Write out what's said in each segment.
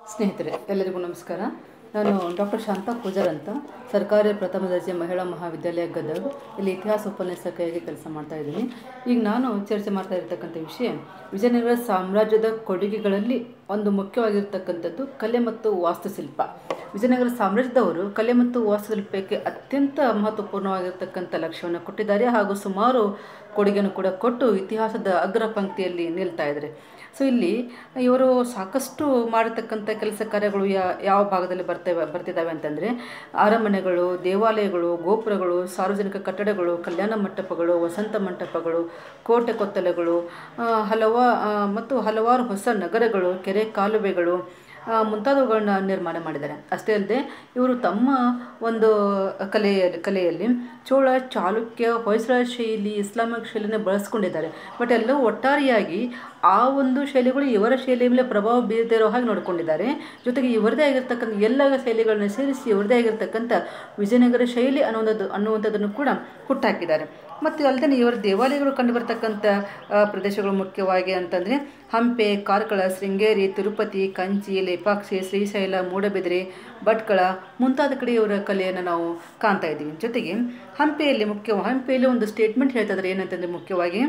ಸ್ನೇಹಿತರೆ ಎಲ್ಲರಿಗೂ ನಮಸ್ಕಾರ ನಾನು ಡಾಕ್ಟರ್ ಶಾಂತಾ ಪೂಜಾರ್ ಅಂತ ಸರ್ಕಾರಿ ಪ್ರಥಮ ದರ್ಜೆ ಮಹಿಳಾ ಮಹಾವಿದ್ಯಾಲಯ ಗದಗ ಇಲ್ಲಿ ಇತಿಹಾಸ ಉಪನ್ಯಾಸಕಿಯಾಗಿ ಕೆಲಸ ಮಾಡ್ತಾ ಇದ್ದೀನಿ ಈಗ ನಾನು ಚರ್ಚೆ ಮಾಡ್ತಾ ಇರತಕ್ಕಂಥ ವಿಷಯ ವಿಜಯನಗರ ಸಾಮ್ರಾಜ್ಯದ ಕೊಡುಗೆಗಳಲ್ಲಿ ಒಂದು ಮುಖ್ಯವಾಗಿರ್ತಕ್ಕಂಥದ್ದು ಕಲೆ ಮತ್ತು ವಾಸ್ತುಶಿಲ್ಪ ವಿಜಯನಗರ ಸಾಮ್ರಾಜ್ಯದವರು ಕಲೆ ಮತ್ತು ವಾಸ್ತುಶಿಲ್ಪಕ್ಕೆ ಅತ್ಯಂತ ಮಹತ್ವಪೂರ್ಣವಾಗಿರ್ತಕ್ಕಂಥ ಲಕ್ಷ್ಯವನ್ನು ಕೊಟ್ಟಿದ್ದಾರೆ ಹಾಗೂ ಸುಮಾರು ಕೊಡುಗೆಯನ್ನು ಕೂಡ ಕೊಟ್ಟು ಇತಿಹಾಸದ ಅಗ್ರ ಪಂಕ್ತಿಯಲ್ಲಿ ನಿಲ್ತಾ ಇದ್ದಾರೆ ಸೊ ಇಲ್ಲಿ ಇವರು ಸಾಕಷ್ಟು ಮಾಡಿರ್ತಕ್ಕಂಥ ಕೆಲಸ ಕಾರ್ಯಗಳು ಯಾ ಯಾವ ಭಾಗದಲ್ಲಿ ಬರ್ತವೆ ಬರ್ತಿದ್ದಾವೆ ಅಂತಂದರೆ ಅರಮನೆಗಳು ದೇವಾಲಯಗಳು ಗೋಪುರಗಳು ಸಾರ್ವಜನಿಕ ಕಟ್ಟಡಗಳು ಕಲ್ಯಾಣ ಮಂಟಪಗಳು ವಸಂತ ಮಂಟಪಗಳು ಕೋಟೆ ಕೊತ್ತಲೆಗಳು ಆ, ಹಲವಾ ಆ, ಮತ್ತು ಹಲವಾರು ಹೊಸ ನಗರಗಳು ಕೆರೆ ಕಾಲುವೆಗಳು ಆ, ಮುಂತಾದವುಗಳನ್ನ ನಿರ್ಮಾಣ ಮಾಡಿದ್ದಾರೆ ಅಷ್ಟೇ ಅಲ್ಲದೆ ಇವರು ತಮ್ಮ ಒಂದು ಕಲೆಯಲ್ಲಿ ಕಲೆಯಲ್ಲಿ ಚೋಳ ಚಾಲುಕ್ಯ ಹೊಯ್ಸಳ ಶೈಲಿ ಇಸ್ಲಾಮಿಕ್ ಶೈಲಿನ ಬಳಸ್ಕೊಂಡಿದ್ದಾರೆ ಬಟ್ ಎಲ್ಲವೂ ಒಟ್ಟಾರೆಯಾಗಿ ಆ ಒಂದು ಶೈಲಿಗಳು ಇವರ ಶೈಲಿಯ ಮೇಲೆ ಪ್ರಭಾವ ಬೀರದೇ ಇರೋ ಹಾಗೆ ನೋಡ್ಕೊಂಡಿದ್ದಾರೆ ಜೊತೆಗೆ ಇವರದೇ ಆಗಿರ್ತಕ್ಕಂಥ ಎಲ್ಲ ಶೈಲಿಗಳನ್ನ ಸೇರಿಸಿ ಇವರದೇ ಆಗಿರ್ತಕ್ಕಂಥ ವಿಜಯನಗರ ಶೈಲಿ ಅನ್ನುವಂಥದ್ದು ಅನ್ನುವಂಥದ್ದನ್ನು ಕೂಡ ಹುಟ್ಟಾಕಿದ್ದಾರೆ ಮತ್ತು ಅಲ್ಲದೆ ಇವರ ದೇವಾಲಯಗಳು ಕಂಡುಬರ್ತಕ್ಕಂಥ ಆ, ಪ್ರದೇಶಗಳು ಮುಖ್ಯವಾಗಿ ಅಂತಂದರೆ ಹಂಪೆ ಕಾರ್ಕಳ ಶೃಂಗೇರಿ ತಿರುಪತಿ ಕಂಚಿ ಲೇಪಾಕ್ಷಿ ಶ್ರೀಶೈಲ ಮೂಡಬಿದಿರೆ ಭಟ್ಕಳ ಮುಂತಾದ ಕಡೆ ಇವರ ಕಲೆಯನ್ನು ನಾವು ಕಾಣ್ತಾ ಇದ್ದೀವಿ ಜೊತೆಗೆ ಹಂಪೆಯಲ್ಲಿ ಮುಖ್ಯ ಹಂಪೆಯಲ್ಲಿ ಒಂದು ಸ್ಟೇಟ್ಮೆಂಟ್ ಹೇಳ್ತಾ ಇದ್ದಾರೆ ಏನಂತಂದರೆ ಮುಖ್ಯವಾಗಿ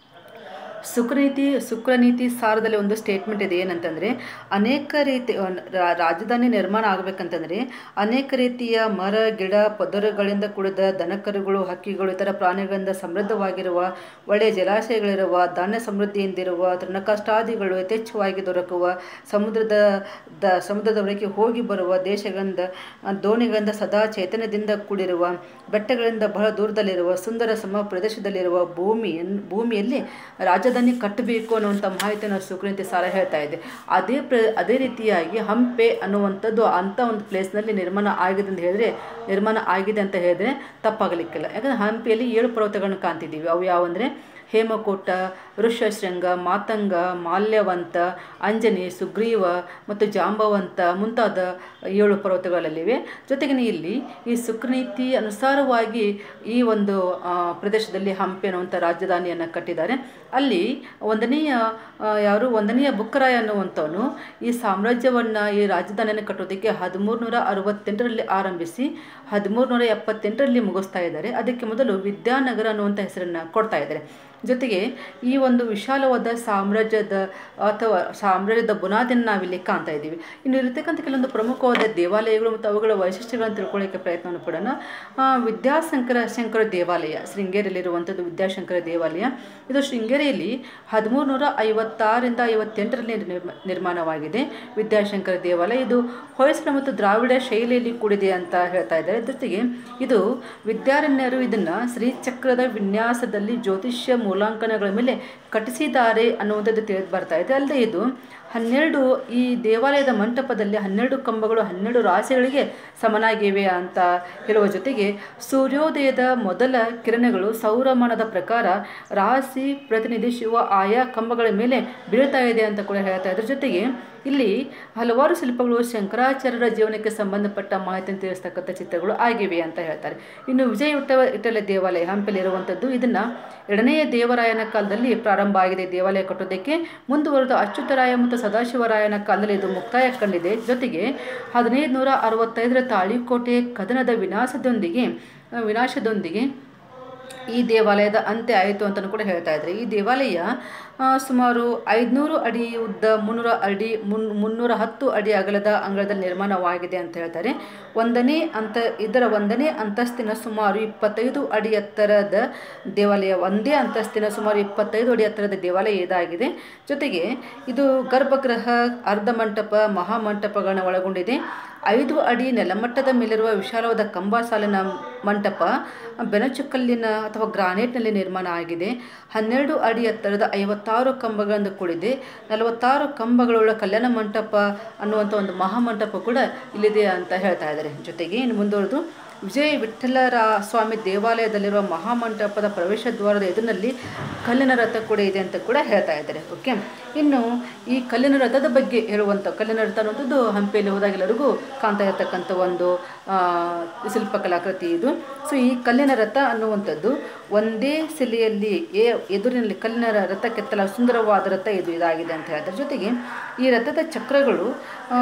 ಸುಕ್ರನೀತಿ ಸುಕ್ರನೀತಿ ಸಾರದಲ್ಲಿ ಒಂದು ಸ್ಟೇಟ್ಮೆಂಟ್ ಇದೆ ಏನಂತಂದರೆ ಅನೇಕ ರೀತಿ ರಾ- ರಾಜಧಾನಿ ನಿರ್ಮಾಣ ಆಗಬೇಕಂತಂದರೆ ಅನೇಕ ರೀತಿಯ ಮರ ಗಿಡ ಪದರುಗಳಿಂದ ಕೂಡಿದ ದನಕರುಗಳು ಹಕ್ಕಿಗಳು ಇತರ ಪ್ರಾಣಿಗಳಿಂದ ಸಮೃದ್ಧವಾಗಿರುವ ಒಳ್ಳೆಯ ಜಲಾಶಯಗಳಿರುವ ಧಾನ್ಯ ಸಮೃದ್ಧಿಯಿಂದಿರುವ ತೃಣಕಷ್ಟಾದಿಗಳು ಯಥೇಚ್ಛವಾಗಿ ದೊರಕುವ ಸಮುದ್ರದ ದ ಸಮುದ್ರದವರೆಗೆ ಹೋಗಿ ಬರುವ ದೇಶಗಳಿಂದ ಆ, ದೋಣಿಗಳಿಂದ ಸದಾ ಚೈತನ್ಯದಿಂದ ಕೂಡಿರುವ ಬೆಟ್ಟಗಳಿಂದ ಬಹಳ ದೂರದಲ್ಲಿರುವ ಸುಂದರ ಸಮ ಪ್ರದೇಶದಲ್ಲಿರುವ ಭೂಮಿ ಭೂಮಿಯಲ್ಲಿ ರಾಜಧಾನಿ ಕಟ್ಟಬೇಕು ಅನ್ನುವಂಥ ಮಾಹಿತಿಯನ್ನು ಸುಕೃತಿ ಸಾರ ಹೇಳ್ತಾ ಇದೆ ಅದೇ ಪ್ರ ಅದೇ ರೀತಿಯಾಗಿ ಹಂಪೆ ಅನ್ನುವಂಥದ್ದು ಅಂಥ ಒಂದು ಪ್ಲೇಸ್ನಲ್ಲಿ ನಿರ್ಮಾಣ ಆಗಿದೆ ಅಂತ ಹೇಳಿದ್ರೆ ನಿರ್ಮಾಣ ಆಗಿದೆ ಅಂತ ಹೇಳಿದ್ರೆ ತಪ್ಪಾಗಲಿಕ್ಕಿಲ್ಲ ಯಾಕಂದರೆ ಹಂಪಿಯಲ್ಲಿ ಏಳು ಪರ್ವತಗಳನ್ನು ಕಾಣ್ತಿದ್ದೀವಿ ಅವು ಯಾವಂದರೆ ಹೇಮಕೂಟ ಋಷ್ಯಶೃಂಗ ಮಾತಂಗ ಮಾಲ್ಯವಂತ ಅಂಜನಿ ಸುಗ್ರೀವ ಮತ್ತು ಜಾಂಬವಂತ ಮುಂತಾದ ಏಳು ಪರ್ವತಗಳಲ್ಲಿವೆ ಜೊತೆಗೆ ಇಲ್ಲಿ ಈ ಸುಕ್ರನೀತಿ ಅನುಸಾರವಾಗಿ ಈ ಒಂದು ಆ, ಪ್ರದೇಶದಲ್ಲಿ ಹಂಪೆ ಅನ್ನುವಂಥ ರಾಜಧಾನಿಯನ್ನು ಕಟ್ಟಿದ್ದಾರೆ ಅಲ್ಲಿ ಒಂದನೆಯ ಆ, ಯಾರು ಒಂದನೆಯ ಬುಕ್ಕರಾಯ ಅನ್ನುವಂಥವನು ಈ ಸಾಮ್ರಾಜ್ಯವನ್ನು ಈ ರಾಜಧಾನಿಯನ್ನು ಕಟ್ಟೋದಕ್ಕೆ ಹದಿಮೂರು ನೂರ ಅರವತ್ತೆಂಟರಲ್ಲಿ ಆರಂಭಿಸಿ ಹದಿಮೂರು ನೂರ ಎಪ್ಪತ್ತೆಂಟರಲ್ಲಿ ಮುಗಿಸ್ತಾ ಇದ್ದಾರೆ ಅದಕ್ಕೆ ಮೊದಲು ವಿದ್ಯಾನಗರ ಅನ್ನುವಂಥ ಹೆಸರನ್ನು ಕೊಡ್ತಾ ಇದ್ದಾರೆ ಜೊತೆಗೆ ಈ ಒಂದು ವಿಶಾಲವಾದ ಸಾಮ್ರಾಜ್ಯದ ಅಥವಾ ಸಾಮ್ರಾಜ್ಯದ ಬುನಾದಿಯನ್ನು ನಾವಿಲ್ಲಿ ಕಾಣ್ತಾ ಇದ್ದೀವಿ ಇನ್ನು ಇರತಕ್ಕಂಥ ಕೆಲವೊಂದು ಪ್ರಮುಖವಾದ ದೇವಾಲಯಗಳು ಮತ್ತು ಅವುಗಳ ವೈಶಿಷ್ಟ್ಯಗಳನ್ನು ತಿಳ್ಕೊಳ್ಳೋಕ್ಕೆ ಪ್ರಯತ್ನವನ್ನು ಪಡೋಣ ಆ, ವಿದ್ಯಾಶಂಕರ ಶಂಕರ ದೇವಾಲಯ ಶೃಂಗೇರಿಯಲ್ಲಿರುವಂಥದ್ದು ವಿದ್ಯಾಶಂಕರ ದೇವಾಲಯ ಇದು ಶೃಂಗೇರಿಯಲ್ಲಿ ಹದಿಮೂರು ನೂರ ಐವತ್ತಾರರಿಂದ ಐವತ್ತೆಂಟರಲ್ಲಿ ನಿರ್ಮ ನಿರ್ಮಾಣವಾಗಿದೆ ವಿದ್ಯಾಶಂಕರ ದೇವಾಲಯ ಇದು ಹೊಯ್ಸಳ ಮತ್ತು ದ್ರಾವಿಡ ಶೈಲಿಯಲ್ಲಿ ಕೂಡಿದೆ ಅಂತ ಹೇಳ್ತಾ ಇದ್ದಾರೆ ಜೊತೆಗೆ ಇದು ವಿದ್ಯಾರಣ್ಯರು ಇದನ್ನು ಶ್ರೀಚಕ್ರದ ವಿನ್ಯಾಸದಲ್ಲಿ ಜ್ಯೋತಿಷ್ಯ ಮೂಲಾಂಕನಗಳ ಮೇಲೆ ಕಟ್ಟಿಸಿದ್ದಾರೆ ಅನ್ನುವಂಥದ್ದು ತಿಳಿದು ಬರ್ತಾ ಇದೆ ಅಲ್ಲದೆ ಇದು ಹನ್ನೆರಡು ಈ ದೇವಾಲಯದ ಮಂಟಪದಲ್ಲಿ ಹನ್ನೆರಡು ಕಂಬಗಳು ಹನ್ನೆರಡು ರಾಶಿಗಳಿಗೆ ಸಮನಾಗಿವೆ ಅಂತ ಹೇಳುವ ಜೊತೆಗೆ ಸೂರ್ಯೋದಯದ ಮೊದಲ ಕಿರಣಗಳು ಸೌರಮಾನದ ಪ್ರಕಾರ ರಾಶಿ ಪ್ರತಿನಿಧಿಸುವ ಆಯಾ ಕಂಬಗಳ ಮೇಲೆ ಬೀಳ್ತಾ ಇದೆ ಅಂತ ಕೂಡ ಹೇಳ್ತಾ ಇದ್ರ ಜೊತೆಗೆ ಇಲ್ಲಿ ಹಲವಾರು ಶಿಲ್ಪಗಳು ಶಂಕರಾಚಾರ್ಯರ ಜೀವನಕ್ಕೆ ಸಂಬಂಧಪಟ್ಟ ಮಾಹಿತಿಯನ್ನು ತಿಳಿಸ್ತಕ್ಕಂಥ ಚಿತ್ರಗಳು ಆಗಿವೆ ಅಂತ ಹೇಳ್ತಾರೆ ಇನ್ನು ವಿಜಯ ವಿಠಲ ವಿಠಲ ದೇವಾಲಯ ಹಂಪಲ್ಲಿರುವಂಥದ್ದು ಇದನ್ನು ಎರಡನೆಯ ದೇವರಾಯನ ಕಾಲದಲ್ಲಿ ಪ್ರಾರಂಭ ಆಗಿದೆ ದೇವಾಲಯ ಕಟ್ಟೋದಕ್ಕೆ ಮುಂದುವರೆದು ಅಚ್ಯುತರಾಯ ಮತ್ತು ಸದಾಶಿವರಾಯನ ಕಾಲದಲ್ಲಿ ಇದು ಮುಕ್ತಾಯ ಕಂಡಿದೆ ಜೊತೆಗೆ ಹದಿನೈದು ನೂರ ಅರವತ್ತೈದರ ತಾಳಿಕೋಟೆ ಕದನದ ವಿನಾಶದೊಂದಿಗೆ ವಿನಾಶದೊಂದಿಗೆ ಈ ದೇವಾಲಯದ ಅಂತ್ಯ ಆಯಿತು ಅಂತಲೂ ಕೂಡ ಹೇಳ್ತಾ ಇದ್ದಾರೆ ಈ ದೇವಾಲಯ ಆ, ಸುಮಾರು ಐದುನೂರು ಅಡಿ ಉದ್ದ ಮುನ್ನೂರ ಅಡಿ ಮುನ್ ಮುನ್ನೂರ ಹತ್ತು ಅಡಿ ಅಗಲದ ಅಂಗಳದಲ್ಲಿ ನಿರ್ಮಾಣವಾಗಿದೆ ಅಂತ ಹೇಳ್ತಾರೆ ಒಂದನೇ ಅಂತ ಇದರ ಒಂದನೇ ಅಂತಸ್ತಿನ ಸುಮಾರು ಇಪ್ಪತ್ತೈದು ಅಡಿ ಎತ್ತರದ ದೇವಾಲಯ ಒಂದೇ ಅಂತಸ್ತಿನ ಸುಮಾರು ಇಪ್ಪತ್ತೈದು ಅಡಿ ಎತ್ತರದ ದೇವಾಲಯ ಇದಾಗಿದೆ ಜೊತೆಗೆ ಇದು ಗರ್ಭಗೃಹ ಅರ್ಧ ಮಂಟಪ ಮಹಾಮಂಟಪಗಳನ್ನ ಒಳಗೊಂಡಿದೆ ಐದು ಅಡಿ ನೆಲಮಟ್ಟದ ಮೇಲಿರುವ ವಿಶಾಲವಾದ ಕಂಬ ಸಾಲಿನ ಮಂಟಪ ಬೆನಚುಕಲ್ಲಿನ ಅಥವಾ ಗ್ರಾನೈಟ್ನಲ್ಲಿ ನಿರ್ಮಾಣ ಆಗಿದೆ ಹನ್ನೆರಡು ಅಡಿ ಎತ್ತರದ ಐವತ್ತಾರು ಕಂಬಗಳಿಂದ ಕೂಡಿದೆ ನಲವತ್ತಾರು ಕಂಬಗಳುಳ್ಳ ಕಲ್ಯಾಣ ಮಂಟಪ ಅನ್ನುವಂಥ ಒಂದು ಮಹಾಮಂಟಪ ಕೂಡ ಇಲ್ಲಿದೆ ಅಂತ ಹೇಳ್ತಾ ಇದ್ದಾರೆ ಜೊತೆಗೆ ಇನ್ನು ಮುಂದುವರೆದು ವಿಜಯ ವಿಠ್ಠಲರ ಸ್ವಾಮಿ ದೇವಾಲಯದಲ್ಲಿರುವ ಮಹಾಮಂಟಪದ ಪ್ರವೇಶ ದ್ವಾರದ ಎದುರಿನಲ್ಲಿ ಕಲ್ಲಿನ ರಥ ಕೂಡ ಇದೆ ಅಂತ ಕೂಡ ಹೇಳ್ತಾ ಇದ್ದಾರೆ ಓಕೆ ಇನ್ನು ಈ ಕಲ್ಲಿನ ರಥದ ಬಗ್ಗೆ ಹೇಳುವಂಥ ಕಲ್ಲಿನ ರಥ ಅನ್ನೋಂಥದ್ದು ಹಂಪಿಯಲ್ಲಿ ಹೋದಾಗೆಲ್ಲರಿಗೂ ಕಾಣ್ತಾ ಇರತಕ್ಕಂಥ ಒಂದು ಆ, ಶಿಲ್ಪಕಲಾಕೃತಿ ಇದು ಸೊ ಈ ಕಲ್ಲಿನ ರಥ ಅನ್ನುವಂಥದ್ದು ಒಂದೇ ಶಿಲೆಯಲ್ಲಿ ಏ ಎದುರಿನಲ್ಲಿ ಕಲ್ಲಿನ ರಥ ಕೆತ್ತಲ ಸುಂದರವಾದ ರಥ ಇದು ಇದಾಗಿದೆ ಅಂತ ಹೇಳ್ತಾರೆ ಜೊತೆಗೆ ಈ ರಥದ ಚಕ್ರಗಳು ಆ,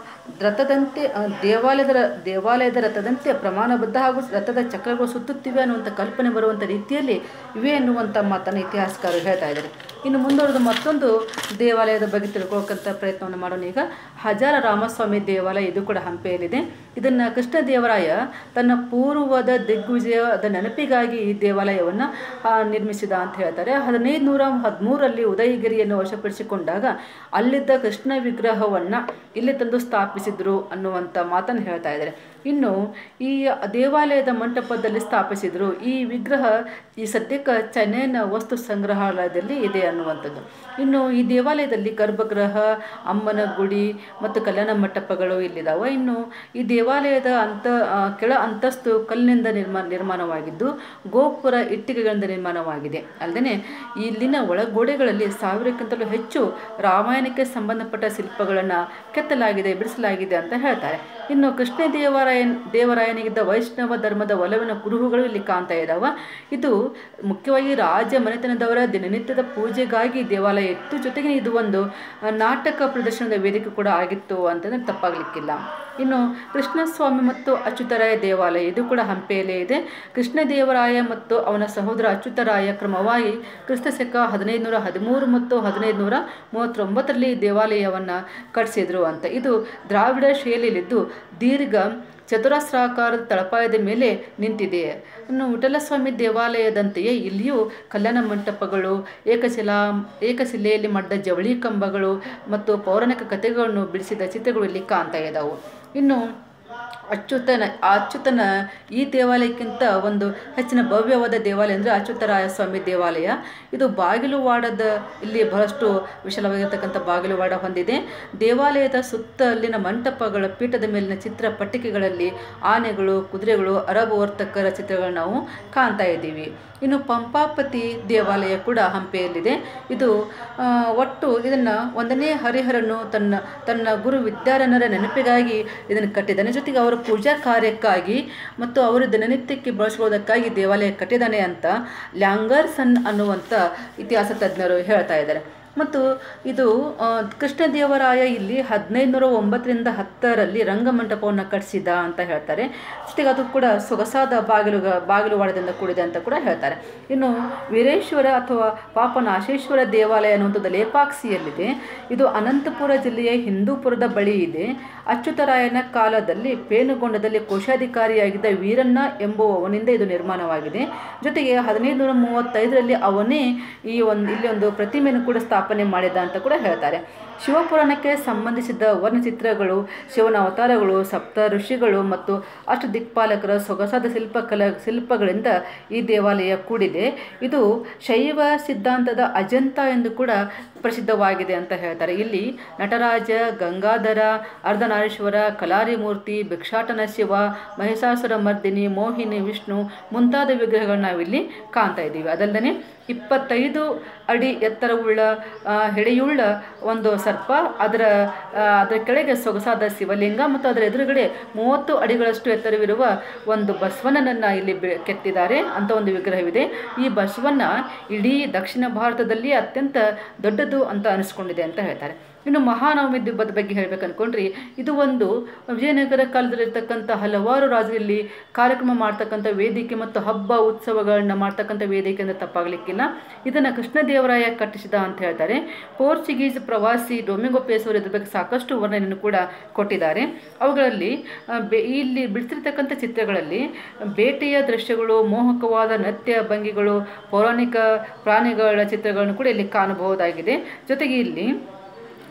ರಥದಂತೆ ಆ, ದೇವಾಲಯದ ರ- ದೇವಾಲಯದ ರಥದಂತೆ ಪ್ರಮಾಣಬದ್ಧ ಹಾಗೂ ರಥದ ಚಕ್ರಗಳು ಸುತ್ತುತ್ತಿವೆ ಅನ್ನುವಂಥ ಕಲ್ಪನೆ ಬರುವಂಥ ರೀತಿಯಲ್ಲಿ ಇವೆ ಎನ್ನುವಂಥ ಮಾತನ್ನು ಇತಿಹಾಸಕಾರರು ಹೇಳ್ತಾ ಇದ್ದಾರೆ ಇನ್ನು ಮುಂದುವರೆದು ಮತ್ತೊಂದು ದೇವಾಲಯದ ಬಗ್ಗೆ ತಿಳ್ಕೊಳ್ಕಂಥ ಪ್ರಯತ್ನವನ್ನು ಮಾಡೋಣ ಈಗ ಹಜಾರ ರಾಮಸ್ವಾಮಿ ದೇವಾಲಯ ಇದು ಕೂಡ ಹಂಪಿಯಲ್ಲಿದೆ ಇದನ್ನು ಕೃಷ್ಣದೇವರಾಯ ತನ್ನ ಪೂರ್ವದ ದಿಗ್ವಿಜಯದ ನೆನಪಿಗಾಗಿ ಈ ದೇವಾಲಯವನ್ನು ನಿರ್ಮಿಸಿದ ಅಂತ ಹೇಳ್ತಾರೆ ಹದಿನೈದು ನೂರ ಹದಿಮೂರರಲ್ಲಿ ಉದಯಗಿರಿಯನ್ನು ವಶಪಡಿಸಿಕೊಂಡಾಗ ಅಲ್ಲಿದ್ದ ಕೃಷ್ಣ ವಿಗ್ರಹವನ್ನು ಇಲ್ಲಿ ತಂದು ಸ್ಥಾಪಿಸಿದ್ರು ಅನ್ನುವಂಥ ಮಾತನ್ನು ಹೇಳ್ತಾ ಇದ್ದಾರೆ ಇನ್ನು ಈ ದೇವಾಲಯದ ಮಂಟಪದಲ್ಲಿ ಸ್ಥಾಪಿಸಿದ್ರು ಈ ವಿಗ್ರಹ ಈ ಸದ್ಯಕ್ಕೆ ಚೆನ್ನೈನ ವಸ್ತು ಸಂಗ್ರಹಾಲಯದಲ್ಲಿ ಇದೆ ಅನ್ನುವಂಥದ್ದು ಇನ್ನು ಈ ದೇವಾಲಯದಲ್ಲಿ ಗರ್ಭಗೃಹ ಅಮ್ಮನ ಗುಡಿ ಮತ್ತು ಕಲ್ಯಾಣ ಮಂಟಪಗಳು ಇಲ್ಲಿದ್ದಾವೆ ಇನ್ನು ಈ ದೇವಾಲಯದ ಅಂತ ಆ, ಕೆಳ ಅಂತಸ್ತು ಕಲ್ಲಿನಿಂದ ನಿರ್ಮಾಣ ನಿರ್ಮಾಣವಾಗಿದ್ದು ಗೋಪುರ ಇಟ್ಟಿಗೆಗಳಿಂದ ನಿರ್ಮಾಣವಾಗಿದೆ ಅಲ್ಲದೆ ಇಲ್ಲಿನ ಒಳಗೋಡೆಗಳಲ್ಲಿ ಸಾವಿರಕ್ಕಿಂತಲೂ ಹೆಚ್ಚು ರಾಮಾಯಣಕ್ಕೆ ಸಂಬಂಧಪಟ್ಟ ಶಿಲ್ಪಗಳನ್ನು ಕೆತ್ತಲಾಗಿದೆ ಬಿಡಿಸಲಾಗಿದೆ ಅಂತ ಹೇಳ್ತಾರೆ ಇನ್ನು ಕೃಷ್ಣ ದೇವರಾಯನ್ ದೇವರಾಯನಿಗಿದ್ದ ವೈಷ್ಣವ ಧರ್ಮದ ಒಲವಿನ ಕುರುಹುಗಳು ಇಲ್ಲಿ ಕಾಣ್ತಾ ಇದ್ದಾವೆ ಇದು ಮುಖ್ಯವಾಗಿ ರಾಜ ಮನೆತನದವರ ದಿನನಿತ್ಯದ ಪೂಜೆಗಾಗಿ ದೇವಾಲಯ ಇತ್ತು ಜೊತೆಗೆ ಇದು ಒಂದು ಆ, ನಾಟಕ ಪ್ರದರ್ಶನದ ವೇದಿಕೆ ಕೂಡ ಆಗಿತ್ತು ಅಂತಂದ್ರೆ ತಪ್ಪಾಗಲಿಕ್ಕಿಲ್ಲ ಇನ್ನು ಕೃಷ್ಣಸ್ವಾಮಿ ಮತ್ತು ಅಚ್ಯುತರಾಯ ದೇವಾಲಯ ಇದು ಕೂಡ ಹಂಪಿಯಲ್ಲೇ ಇದೆ ಕೃಷ್ಣದೇವರಾಯ ಮತ್ತು ಅವನ ಸಹೋದರ ಅಚ್ಯುತರಾಯ ಕ್ರಮವಾಗಿ ಕ್ರಿಸ್ತ ಶಕ ಹದಿನೈದು ನೂರ ಹದಿಮೂರು ಮತ್ತು ಹದಿನೈದು ನೂರ ಮೂವತ್ತೊಂಬತ್ತರಲ್ಲಿ ಈ ದೇವಾಲಯವನ್ನು ಕಟ್ಟಿಸಿದ್ರು ಅಂತ ಇದು ದ್ರಾವಿಡ ಶೈಲಿಯಲ್ಲಿದ್ದು ದೀರ್ಘ ಚತುರಸ್ರಾಕಾರದ ತಳಪಾಯದ ಮೇಲೆ ನಿಂತಿದೆ ಇನ್ನು ವಿಠಲಸ್ವಾಮಿ ದೇವಾಲಯದಂತೆಯೇ ಇಲ್ಲಿಯೂ ಕಲ್ಯಾಣ ಮಂಟಪಗಳು ಏಕಶಿಲಾ ಏಕಶಿಲೆಯಲ್ಲಿ ಮಾಡಿದ ಜವಳಿ ಕಂಬಗಳು ಮತ್ತು ಪೌರಾಣಿಕ ಕಥೆಗಳನ್ನು ಬಿಡಿಸಿದ ಚಿತ್ರಗಳು ಇಲ್ಲಿ ಕಾಣ್ತಾ ಇದ್ದಾವೆ ಇನ್ನು ಅಚ್ಯುತನ ಆ ಅಚ್ಯುತನ ಈ ದೇವಾಲಯಕ್ಕಿಂತ ಒಂದು ಹೆಚ್ಚಿನ ಭವ್ಯವಾದ ದೇವಾಲಯ ಅಂದರೆ ಅಚ್ಯುತರಾಯ ಸ್ವಾಮಿ ದೇವಾಲಯ ಇದು ಬಾಗಿಲುವಾಡದ ಇಲ್ಲಿ ಬಹಳಷ್ಟು ವಿಶಾಲವಾಗಿರ್ತಕ್ಕಂಥ ಬಾಗಿಲುವಾಡ ಹೊಂದಿದೆ ದೇವಾಲಯದ ಸುತ್ತಲಿನ ಮಂಟಪಗಳ ಪೀಠದ ಮೇಲಿನ ಚಿತ್ರ ಪಟ್ಟಿಕೆಗಳಲ್ಲಿ ಆನೆಗಳು ಕುದುರೆಗಳು ಅರಬ್ ವರ್ತಕರ ಚಿತ್ರಗಳನ್ನ ನಾವು ಕಾಣ್ತಾ ಇದ್ದೀವಿ ಇನ್ನು ಪಂಪಾಪತಿ ದೇವಾಲಯ ಕೂಡ ಹಂಪಿಯಲ್ಲಿದೆ ಇದು ಆ, ಒಟ್ಟು ಇದನ್ನು ಒಂದನೇ ಹರಿಹರನು ತನ್ನ ತನ್ನ ಗುರು ವಿದ್ಯಾರಣ್ಯರ ನೆನಪಿಗಾಗಿ ಇದನ್ನು ಕಟ್ಟಿದ್ದಾನೆ ಜೊತೆಗೆ ಅವರ ಪೂಜಾ ಕಾರ್ಯಕ್ಕಾಗಿ ಮತ್ತು ಅವರು ದಿನನಿತ್ಯಕ್ಕೆ ಬಳಸ್ಕೊಳ್ಳೋದಕ್ಕಾಗಿ ದೇವಾಲಯ ಕಟ್ಟಿದ್ದಾನೆ ಅಂತ ಲ್ಯಾಂಗರ್ಸನ್ ಅನ್ನುವಂಥ ಇತಿಹಾಸ ತಜ್ಞರು ಹೇಳ್ತಾ ಇದ್ದಾರೆ ಮತ್ತು ಇದು ಆ, ಕೃಷ್ಣದೇವರಾಯ ಇಲ್ಲಿ ಹದಿನೈದು ನೂರ ಒಂಬತ್ತರಿಂದ ಹತ್ತರಲ್ಲಿ ರಂಗಮಂಟಪವನ್ನು ಕಟ್ಟಿಸಿದ ಅಂತ ಹೇಳ್ತಾರೆ ಜೊತೆಗೆ ಅದು ಕೂಡ ಸೊಗಸಾದ ಬಾಗಿಲು ಬಾಗಿಲುವಾಡದಿಂದ ಕೂಡಿದೆ ಅಂತ ಕೂಡ ಹೇಳ್ತಾರೆ ಇನ್ನು ವೀರೇಶ್ವರ ಅಥವಾ ಪಾಪನಾಶೇಶ್ವರ ದೇವಾಲಯ ಅನ್ನುವಂಥದ್ದು ಲೇಪಾಕ್ಷಿಯಲ್ಲಿದೆ ಇದು ಅನಂತಪುರ ಜಿಲ್ಲೆಯ ಹಿಂದೂಪುರದ ಬಳಿ ಇದೆ ಅಚ್ಯುತರಾಯನ ಕಾಲದಲ್ಲಿ ಪೇನುಗೊಂಡದಲ್ಲಿ ಕೋಶಾಧಿಕಾರಿಯಾಗಿದ್ದ ವೀರಣ್ಣ ಎಂಬುವವನಿಂದ ಇದು ನಿರ್ಮಾಣವಾಗಿದೆ ಜೊತೆಗೆ ಹದಿನೈದು ನೂರ ಮೂವತ್ತೈದರಲ್ಲಿ ಅವನೇ ಈ ಒಂದು ಇಲ್ಲಿ ಒಂದು ಪ್ರತಿಮೆಯನ್ನು ಕೂಡ ಸ್ಥಾಪನೆ ಮಾಡಿದ ಅಂತ ಕೂಡ ಹೇಳ್ತಾರೆ ಶಿವಪುರಾಣಕ್ಕೆ ಸಂಬಂಧಿಸಿದ ವರ್ಣಚಿತ್ರಗಳು ಶಿವನ ಅವತಾರಗಳು ಸಪ್ತ ಋಷಿಗಳು ಮತ್ತು ಅಷ್ಟ ದಿಕ್ಪಾಲಕರ ಸೊಗಸಾದ ಶಿಲ್ಪಕಲ ಶಿಲ್ಪಗಳಿಂದ ಈ ದೇವಾಲಯ ಕೂಡಿದೆ ಇದು ಶೈವ ಸಿದ್ಧಾಂತದ ಅಜಂತ ಎಂದು ಕೂಡ ಪ್ರಸಿದ್ಧವಾಗಿದೆ ಅಂತ ಹೇಳ್ತಾರೆ ಇಲ್ಲಿ ನಟರಾಜ ಗಂಗಾಧರ ಅರ್ಧನಾರೀಶ್ವರ ಕಲಾರಿ ಮೂರ್ತಿ ಭಿಕ್ಷಾಟನ ಶಿವ ಮಹಿಷಾಸುರ ಮರ್ದಿನಿ ಮೋಹಿನಿ ವಿಷ್ಣು ಮುಂತಾದ ವಿಗ್ರಹಗಳನ್ನ ನಾವಿಲ್ಲಿ ಕಾಣ್ತಾ ಇದ್ದೀವಿ ಅದಲ್ಲದೆ ಇಪ್ಪತ್ತೈದು ಅಡಿ ಎತ್ತರವುಳ್ಳ ಆ, ಹೆಡೆಯುಳ್ಳ ಒಂದು ಸರ್ಪ ಅದರ ಆ, ಅದರ ಕೆಳಗೆ ಸೊಗಸಾದ ಶಿವಲಿಂಗ ಮತ್ತು ಅದರ ಎದುರುಗಡೆ ಮೂವತ್ತು ಅಡಿಗಳಷ್ಟು ಎತ್ತರವಿರುವ ಒಂದು ಬಸವನನ್ನು ಇಲ್ಲಿ ಬೆ- ಕೆತ್ತಿದ್ದಾರೆ ಅಂತ ಒಂದು ವಿಗ್ರಹವಿದೆ ಈ ಬಸವನ್ನ ಇಡೀ ದಕ್ಷಿಣ ಭಾರತದಲ್ಲಿ ಅತ್ಯಂತ ದೊಡ್ಡದು ಅಂತ ಅನಿಸ್ಕೊಂಡಿದೆ ಅಂತ ಹೇಳ್ತಾರೆ ಇನ್ನು ಮಹಾನವಮಿ ದಿಬ್ಬದ ಬಗ್ಗೆ ಹೇಳ್ಬೇಕು ಅನ್ಕೊಂಡ್ರಿ ಇದು ಒಂದು ವಿಜಯನಗರ ಕಾಲದಲ್ಲಿರ್ತಕ್ಕಂಥ ಹಲವಾರು ರಾಜರಲ್ಲಿ ಕಾರ್ಯಕ್ರಮ ಮಾಡ್ತಕ್ಕಂಥ ವೇದಿಕೆ ಮತ್ತು ಹಬ್ಬ ಉತ್ಸವಗಳನ್ನ ಮಾಡ್ತಕ್ಕಂಥ ವೇದಿಕೆ ಅಂದರೆ ತಪ್ಪಾಗಲಿಕ್ಕಿಲ್ಲ ಇದನ್ನು ಕೃಷ್ಣದೇವರಾಯ ಕಟ್ಟಿಸಿದ ಅಂತ ಹೇಳ್ತಾರೆ ಪೋರ್ಚುಗೀಸ್ ಪ್ರವಾಸಿ ಡೊಮಿಂಗೋ ಪೇಸೋರ್ ಇದ್ರ ಬಗ್ಗೆ ಸಾಕಷ್ಟು ವರ್ಣನೆಯನ್ನು ಕೂಡ ಕೊಟ್ಟಿದ್ದಾರೆ ಅವುಗಳಲ್ಲಿ ಆ, ಬೆ- ಇಲ್ಲಿ ಬಿಡಿಸಿರ್ತಕ್ಕಂಥ ಚಿತ್ರಗಳಲ್ಲಿ ಬೇಟೆಯ ದೃಶ್ಯಗಳು ಮೋಹಕವಾದ ನೃತ್ಯ ಭಂಗಿಗಳು ಪೌರಾಣಿಕ ಪ್ರಾಣಿಗಳ ಚಿತ್ರಗಳನ್ನು ಕೂಡ ಇಲ್ಲಿ ಕಾಣಬಹುದಾಗಿದೆ ಜೊತೆಗೆ ಇಲ್ಲಿ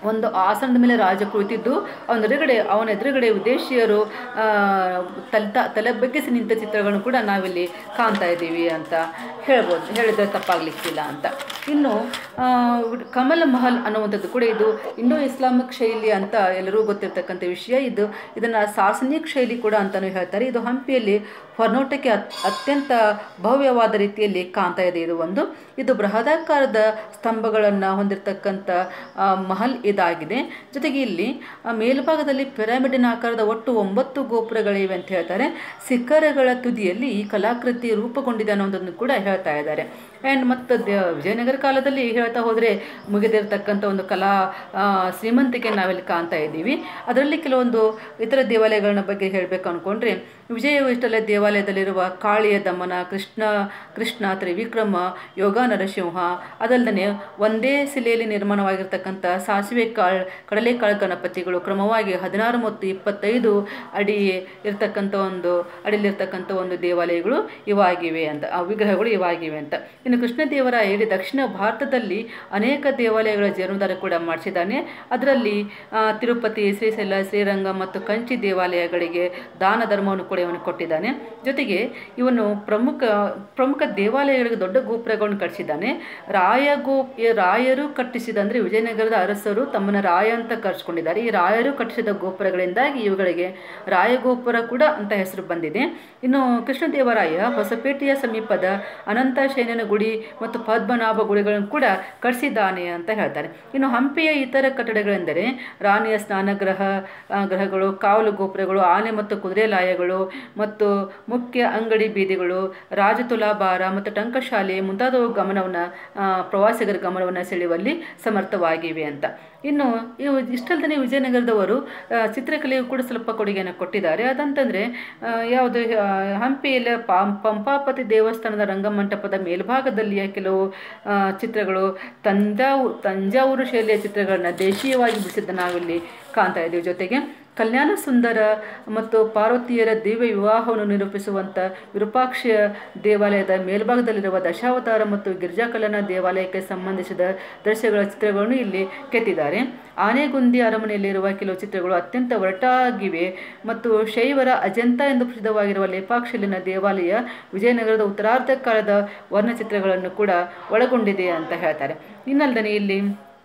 ಒಂದು ಆಸನದ ಮೇಲೆ ರಾಜ ಕುಳಿತಿದ್ದು ಅವನ ಎದುರುಗಡೆ ಅವನ ಎದುರುಗಡೆ ವಿದೇಶಿಯರು ಆ, ತಲೆ ತ- ತಲೆ ಬಗ್ಗಿಸಿ ನಿಂತ ಚಿತ್ರಗಳನ್ನು ಕೂಡ ನಾವಿಲ್ಲಿ ಕಾಣ್ತಾ ಇದ್ದೀವಿ ಅಂತ ಹೇಳ್ಬೋದು ಹೇಳಿದ್ರೆ ತಪ್ಪಾಗ್ಲಿಕ್ಕಿಲ್ಲ ಅಂತ ಇನ್ನು ಆ, ಕಮಲ್ ಮಹಲ್ ಅನ್ನುವಂಥದ್ದು ಕೂಡ ಇದು ಇಂಡೋ ಇಸ್ಲಾಮಿಕ್ ಶೈಲಿ ಅಂತ ಎಲ್ಲರೂ ಗೊತ್ತಿರ್ತಕ್ಕಂಥ ವಿಷಯ ಇದು ಇದನ್ನು ಸಾರ್ಸನಿಕ್ ಶೈಲಿ ಕೂಡ ಅಂತಲೂ ಹೇಳ್ತಾರೆ ಇದು ಹಂಪಿಯಲ್ಲಿ ಹೊರನೋಟಕ್ಕೆ ಅತ್ ಅತ್ಯಂತ ಭವ್ಯವಾದ ರೀತಿಯಲ್ಲಿ ಕಾಣ್ತಾ ಇದೆ ಇದು ಒಂದು ಇದು ಬೃಹದಾಕಾರದ ಸ್ತಂಭಗಳನ್ನು ಹೊಂದಿರತಕ್ಕಂಥ ಆ, ಮಹಲ್ ಇದಾಗಿದೆ ಜೊತೆಗೆ ಇಲ್ಲಿ ಆ, ಮೇಲ್ಭಾಗದಲ್ಲಿ ಪಿರಮಿಡಿನ ಆಕಾರದ ಒಟ್ಟು ಒಂಬತ್ತು ಗೋಪುರಗಳಿವೆ ಅಂತ ಹೇಳ್ತಾರೆ ಶಿಖರಗಳ ತುದಿಯಲ್ಲಿ ಈ ಕಲಾಕೃತಿ ರೂಪುಗೊಂಡಿದೆ ಅನ್ನೋದನ್ನು ಕೂಡ ಹೇಳ್ತಾ ಇದ್ದಾರೆ ಆ್ಯಂಡ್ ಮತ್ತು ದ- ವಿಜಯನಗರ ಕಾಲದಲ್ಲಿ ಹೇಳ್ತಾ ಹೋದರೆ ಮುಗಿದಿರತಕ್ಕಂಥ ಒಂದು ಕಲಾ ಆ, ಶ್ರೀಮಂತಿಕೆ ನಾವಿಲ್ಲಿ ಕಾಣ್ತಾ ಇದ್ದೀವಿ ಅದರಲ್ಲಿ ಕೆಲವೊಂದು ಇತರ ದೇವಾಲಯಗಳನ್ನ ಬಗ್ಗೆ ಹೇಳಬೇಕು ಅಂದ್ಕೊಂಡ್ರೆ ವಿಜಯ ವೈಷ್ಠಲ್ಯ ದೇವಾಲಯದಲ್ಲಿರುವ ಕಾಳಿಯ ದಮನ ಕೃಷ್ಣ ಕೃಷ್ಣ ತ್ರಿವಿಕ್ರಮ ಯೋಗ ನರಸಿಂಹ ಅದಲ್ಲದೆ ಒಂದೇ ಶಿಲೆಯಲ್ಲಿ ನಿರ್ಮಾಣವಾಗಿರ್ತಕ್ಕಂಥ ಸಾಸಿವೆ ಕಾಳು ಕಡಲೆಕಾಳು ಗಣಪತಿಗಳು ಕ್ರಮವಾಗಿ ಹದಿನಾರು ಮತ್ತು ಇಪ್ಪತ್ತೈದು ಅಡಿ ಇರ್ತಕ್ಕಂಥ ಒಂದು ಅಡಿಲಿರ್ತಕ್ಕಂಥ ಒಂದು ದೇವಾಲಯಗಳು ಇವಾಗಿವೆ ಅಂತ ಆ ವಿಗ್ರಹಗಳು ಇವಾಗಿವೆ ಅಂತ ಇನ್ನು ಕೃಷ್ಣದೇವರಾಯ ಇಡೀ ದಕ್ಷಿಣ ಭಾರತದಲ್ಲಿ ಅನೇಕ ದೇವಾಲಯಗಳ ಜೀರ್ಣೋದ್ಧಾರ ಕೂಡ ಮಾಡಿಸಿದ್ದಾನೆ ಅದರಲ್ಲಿ ಆ, ತಿರುಪತಿ ಶ್ರೀಶೈಲ ಶ್ರೀರಂಗ ಮತ್ತು ಕಂಚಿ ದೇವಾಲಯಗಳಿಗೆ ದಾನ ಧರ್ಮವನ್ನು ಕೂಡ ಇವನು ಕೊಟ್ಟಿದ್ದಾನೆ ಜೊತೆಗೆ ಇವನು ಪ್ರಮುಖ ಪ್ರಮುಖ ದೇವಾಲಯಗಳಿಗೆ ದೊಡ್ಡ ಗೋಪುರಗಳನ್ನು ಕಟ್ಟಿಸಿದ್ದಾನೆ ರಾಯ ಗೋ ಈ ರಾಯರು ಕಟ್ಟಿಸಿದ ಅಂದರೆ ವಿಜಯನಗರದ ಅರಸರು ತಮ್ಮನ್ನ ರಾಯ ಅಂತ ಕರೆಸ್ಕೊಂಡಿದ್ದಾರೆ ಈ ರಾಯರು ಕಟ್ಟಿಸಿದ ಗೋಪುರಗಳಿಂದಾಗಿ ಇವುಗಳಿಗೆ ರಾಯಗೋಪುರ ಕೂಡ ಅಂತ ಹೆಸರು ಬಂದಿದೆ ಇನ್ನು ಕೃಷ್ಣದೇವರಾಯ ಹೊಸಪೇಟೆಯ ಸಮೀಪದ ಅನಂತ ಶೈನನ ಗುಡಿ ಮತ್ತು ಪದ್ಮನಾಭ ಗುಡಿಗಳನ್ನು ಕೂಡ ಕಟ್ಟಿಸಿದ್ದಾನೆ ಅಂತ ಹೇಳ್ತಾರೆ ಇನ್ನು ಹಂಪಿಯ ಇತರ ಕಟ್ಟಡಗಳೆಂದರೆ ರಾಣಿಯ ಸ್ನಾನಗೃಹ ಆ, ಗೃಹಗಳು ಕಾವಲು ಗೋಪುರಗಳು ಆನೆ ಮತ್ತು ಕುದುರೆ ಲಾಯಗಳು ಮತ್ತು ಮುಖ್ಯ ಅಂಗಡಿ ಬೀದಿಗಳು ರಾಜತುಲಾಭಾರ ಮತ್ತು ಟಂಕಶಾಲೆ ಮುಂತಾದವು ಗಮನವನ್ನು ಪ್ರವಾಸಿಗರ ಗಮನವನ್ನು ಸೆಳೆಯುವಲ್ಲಿ ಸಮರ್ಥವಾಗಿವೆ ಅಂತ ಇನ್ನು ಇವು ಇಷ್ಟಲ್ದೇ ವಿಜಯನಗರದವರು ಆ, ಚಿತ್ರಕಲೆಯು ಕೂಡ ಸ್ವಲ್ಪ ಕೊಡುಗೆಯನ್ನು ಕೊಟ್ಟಿದ್ದಾರೆ ಅದಂತಂದರೆ ಯಾವುದು ಆ, ಹಂಪಿಯಲ್ಲಿ ಪಾಂ ಪಂಪಾಪತಿ ದೇವಸ್ಥಾನದ ರಂಗಮಂಟಪದ ಮೇಲ್ಭಾಗದಲ್ಲಿಯ ಕೆಲವು ಆ, ಚಿತ್ರಗಳು ತಂಜಾವೂರು ತಂಜಾವೂರು ಶೈಲಿಯ ಚಿತ್ರಗಳನ್ನ ದೇಶೀಯವಾಗಿ ಬಿಡಿಸಿದ್ದ ನಾವಿಲ್ಲಿ ಕಾಣ್ತಾ ಇದ್ದೀವಿ ಜೊತೆಗೆ ಕಲ್ಯಾಣ ಸುಂದರ ಮತ್ತು ಪಾರ್ವತಿಯರ ದಿವ್ಯ ವಿವಾಹವನ್ನು ನಿರೂಪಿಸುವಂಥ ವಿರೂಪಾಕ್ಷ ದೇವಾಲಯದ ಮೇಲ್ಭಾಗದಲ್ಲಿರುವ ದಶಾವತಾರ ಮತ್ತು ಗಿರಿಜಾಕಲನ ದೇವಾಲಯಕ್ಕೆ ಸಂಬಂಧಿಸಿದ ದೃಶ್ಯಗಳ ಚಿತ್ರಗಳನ್ನು ಇಲ್ಲಿ ಕೆತ್ತಿದ್ದಾರೆ ಆನೆಗುಂದಿ ಅರಮನೆಯಲ್ಲಿರುವ ಕೆಲವು ಚಿತ್ರಗಳು ಅತ್ಯಂತ ಒರಟಾಗಿವೆ ಮತ್ತು ಶೈವರ ಅಜಂತ ಎಂದು ಪ್ರಸಿದ್ಧವಾಗಿರುವ ಲೇಪಾಕ್ಷಲಿನ ದೇವಾಲಯ ವಿಜಯನಗರದ ಉತ್ತರಾರ್ಧ ಕಾಲದ ವರ್ಣಚಿತ್ರಗಳನ್ನು ಕೂಡ ಒಳಗೊಂಡಿದೆ ಅಂತ ಹೇಳ್ತಾರೆ ಇನ್ನಲ್ದೇ ಇಲ್ಲಿ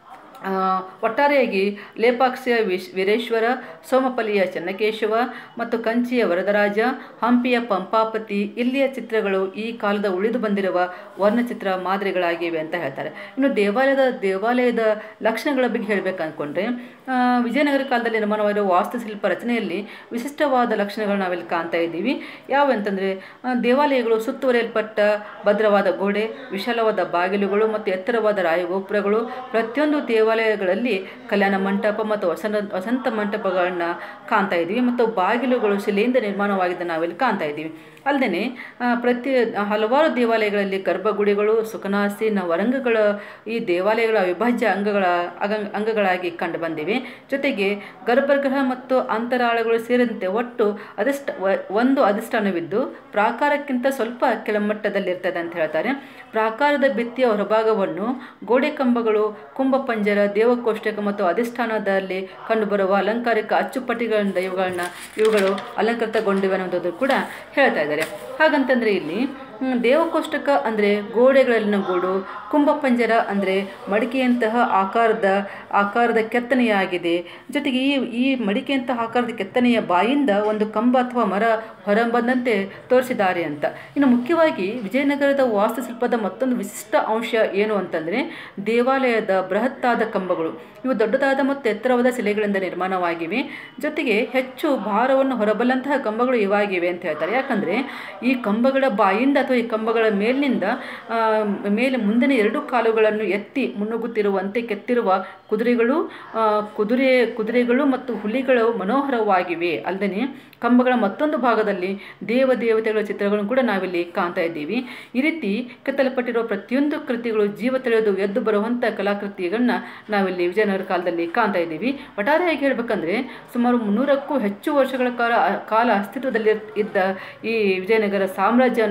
ಆ, ಒಟ್ಟಾರೆಯಾಗಿ ಲೇಪಾಕ್ಷಿಯ ವಿಶ್ ವೀರೇಶ್ವರ ಸೋಮಪಲ್ಲಿಯ ಚೆನ್ನಕೇಶವ ಮತ್ತು ಕಂಚಿಯ ವರದರಾಜ ಹಂಪಿಯ ಪಂಪಾಪತಿ ಇಲ್ಲಿಯ ಚಿತ್ರಗಳು ಈ ಕಾಲದ ಉಳಿದು ಬಂದಿರುವ ವರ್ಣಚಿತ್ರ ಮಾದರಿಗಳಾಗಿವೆ ಅಂತ ಹೇಳ್ತಾರೆ ಇನ್ನು ದೇವಾಲಯದ ದೇವಾಲಯದ ಲಕ್ಷಣಗಳ ಬಗ್ಗೆ ಹೇಳಬೇಕು ಅಂದ್ಕೊಂಡ್ರೆ ಆ, ವಿಜಯನಗರ ಕಾಲದಲ್ಲಿ ನಿರ್ಮಾಣವಾಗಿರುವ ವಾಸ್ತುಶಿಲ್ಪ ರಚನೆಯಲ್ಲಿ ವಿಶಿಷ್ಟವಾದ ಲಕ್ಷಣಗಳು ನಾವಿಲ್ಲಿ ಕಾಣ್ತಾ ಇದ್ದೀವಿ ಯಾವ ಅಂತಂದರೆ ದೇವಾಲಯಗಳು ಸುತ್ತುವರಿಯಲ್ಪಟ್ಟ ಭದ್ರವಾದ ಗೋಡೆ ವಿಶಾಲವಾದ ಬಾಗಿಲುಗಳು ಮತ್ತು ಎತ್ತರವಾದ ರಾಯಗೋಪುರಗಳು ಪ್ರತಿಯೊಂದು ದೇವಾಲಯಗಳಲ್ಲಿ ಕಲ್ಯಾಣ ಮಂಟಪ ಮತ್ತು ವಸಂತ ವಸಂತ ಮಂಟಪಗಳನ್ನ ಕಾಣ್ತಾ ಇದ್ದೀವಿ ಮತ್ತು ಬಾಗಿಲುಗಳು ಶಿಲೆಯಿಂದ ನಿರ್ಮಾಣವಾಗಿದ್ದ ನಾವಿಲ್ಲಿ ಕಾಣ್ತಾ ಇದ್ದೀವಿ ಅಲ್ಲದೆ ಪ್ರತಿ ಹಲವಾರು ದೇವಾಲಯಗಳಲ್ಲಿ ಗರ್ಭಗುಡಿಗಳು ಸುಖನಾಸಿ ನವರಂಗಗಳ ಈ ದೇವಾಲಯಗಳ ಅವಿಭಾಜ್ಯ ಅಂಗಗಳ ಅಗಂಗ್ ಅಂಗಗಳಾಗಿ ಕಂಡು ಬಂದಿವೆ ಜೊತೆಗೆ ಗರ್ಭಗೃಹ ಮತ್ತು ಅಂತರಾಳಗಳು ಸೇರಿದಂತೆ ಒಟ್ಟು ಅಧಿಷ್ಠ ವ- ಒಂದು ಅಧಿಷ್ಠಾನವಿದ್ದು ಪ್ರಾಕಾರಕ್ಕಿಂತ ಸ್ವಲ್ಪ ಕೆಳಮಟ್ಟದಲ್ಲಿರ್ತದೆ ಅಂತ ಹೇಳ್ತಾರೆ ಪ್ರಾಕಾರದ ಭಿತ್ತಿಯ ಹೊರಭಾಗವನ್ನು ಗೋಡೆ ಕಂಬಗಳು ಕುಂಭಪಂಜರ ದೇವಕೋಷ್ಟಕ ಮತ್ತು ಅಧಿಷ್ಠಾನದಲ್ಲಿ ಕಂಡುಬರುವ ಅಲಂಕಾರಿಕ ಅಚ್ಚುಪಟ್ಟಿಗಳಿಂದ ಇವುಗಳನ್ನ ಇವುಗಳು ಅಲಂಕೃತಗೊಂಡಿವೆ ಅನ್ನೋದು ಕೂಡ ಹೇಳ್ತಾ ಇದ್ದಾರೆ ಹಾಗಂತಂದ್ರೆ ಇಲ್ಲಿ ಹ್ಮ್, ದೇವಕೋಷ್ಟಕ ಅಂದರೆ ಗೋಡೆಗಳಲ್ಲಿನ ಗೂಡು ಕುಂಭಪಂಜರ ಅಂದರೆ ಮಡಿಕೆಯಂತಹ ಆಕಾರದ ಆಕಾರದ ಕೆತ್ತನೆಯಾಗಿದೆ ಜೊತೆಗೆ ಈ ಈ ಮಡಿಕೆಯಂತಹ ಆಕಾರದ ಕೆತ್ತನೆಯ ಬಾಯಿಂದ ಒಂದು ಕಂಬ ಅಥವಾ ಮರ ಹೊರಬಂದಂತೆ ತೋರಿಸಿದ್ದಾರೆ ಅಂತ ಇನ್ನು ಮುಖ್ಯವಾಗಿ ವಿಜಯನಗರದ ವಾಸ್ತುಶಿಲ್ಪದ ಮತ್ತೊಂದು ವಿಶಿಷ್ಟ ಅಂಶ ಏನು ಅಂತಂದರೆ ದೇವಾಲಯದ ಬೃಹತ್ತಾದ ಕಂಬಗಳು ಇವು ದೊಡ್ಡದಾದ ಮತ್ತು ಎತ್ತರವಾದ ಶಿಲೆಗಳಿಂದ ನಿರ್ಮಾಣವಾಗಿವೆ ಜೊತೆಗೆ ಹೆಚ್ಚು ಭಾರವನ್ನು ಹೊರಬಲ್ಲಂತಹ ಕಂಬಗಳು ಇವಾಗಿವೆ ಅಂತ ಹೇಳ್ತಾರೆ ಯಾಕಂದರೆ ಈ ಕಂಬಗಳ ಬಾಯಿಂದ ಅಥವಾ ಈ ಕಂಬಗಳ ಮೇಲಿನಿಂದ ಆ, ಮೇಲೆ ಮುಂದಿನ ಎರಡು ಕಾಲುಗಳನ್ನು ಎತ್ತಿ ಮುನ್ನುಗ್ಗುತ್ತಿರುವಂತೆ ಕೆತ್ತಿರುವ ಕುದುರೆಗಳು ಆ, ಕುದುರೆ ಕುದುರೆಗಳು ಮತ್ತು ಹುಲಿಗಳು ಮನೋಹರವಾಗಿವೆ ಅಲ್ಲದೆ ಕಂಬಗಳ ಮತ್ತೊಂದು ಭಾಗದಲ್ಲಿ ದೇವ ದೇವತೆಗಳ ಚಿತ್ರಗಳನ್ನು ಕೂಡ ನಾವಿಲ್ಲಿ ಕಾಣ್ತಾ ಇದ್ದೀವಿ ಈ ರೀತಿ ಕೆತ್ತಲ್ಪಟ್ಟಿರುವ ಪ್ರತಿಯೊಂದು ಕೃತಿಗಳು ಜೀವ ತಿಳಿದು ಎದ್ದು ಬರುವಂಥ ಕಲಾಕೃತಿಗಳನ್ನ ನಾವಿಲ್ಲಿ ವಿಜಯನಗರ ಕಾಲದಲ್ಲಿ ಕಾಣ್ತಾ ಇದ್ದೀವಿ ಒಟ್ಟಾರೆಯಾಗಿ ಹೇಳ್ಬೇಕಂದ್ರೆ ಸುಮಾರು ಮುನ್ನೂರಕ್ಕೂ ಹೆಚ್ಚು ವರ್ಷಗಳ ಕಾಲ ಕಾಲ ಅಸ್ತಿತ್ವದಲ್ಲಿ ಇದ್ದ ಈ ವಿಜಯನಗರ ಸಾಮ್ರಾಜ್ಯ ಅನ್ನುವಂಥದ್ದು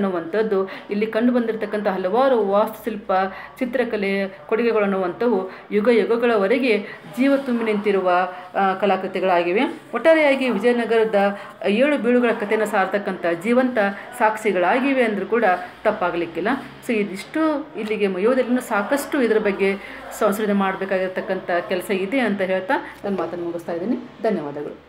ಅನ್ನುವಂಥದ್ದು ಇಲ್ಲಿ ಕಂಡು ಬಂದಿರತಕ್ಕಂಥ ಹಲವಾರು ವಾಸ್ತುಶಿಲ್ಪ ಚಿತ್ರಕಲೆ ಕೊಡುಗೆಗಳನ್ನುವಂಥವು ಯುಗ ಯುಗಗಳವರೆಗೆ ಜೀವ ತುಂಬಿ ನಿಂತಿರುವ ಆ, ಕಲಾಕೃತಿಗಳಾಗಿವೆ ಒಟ್ಟಾರೆಯಾಗಿ ವಿಜಯನಗರದ ಏಳು ಬೀಳುಗಳ ಕಥೆಯನ್ನು ಸಾರ್ತಕ್ಕಂಥ ಜೀವಂತ ಸಾಕ್ಷಿಗಳಾಗಿವೆ ಅಂದರೂ ಕೂಡ ತಪ್ಪಾಗಲಿಕ್ಕಿಲ್ಲ ಸೊ ಇದಿಷ್ಟು ಇಲ್ಲಿಗೆ ಮುಗಿಯೋದರಿಂದ ಸಾಕಷ್ಟು ಇದರ ಬಗ್ಗೆ ಸಂಶೋಧನೆ ಮಾಡಬೇಕಾಗಿರ್ತಕ್ಕಂಥ ಕೆಲಸ ಇದೆ ಅಂತ ಹೇಳ್ತಾ ನನ್ನ ಮಾತನ್ನು ಮುಗಿಸ್ತಾ ಇದ್ದೀನಿ ಧನ್ಯವಾದಗಳು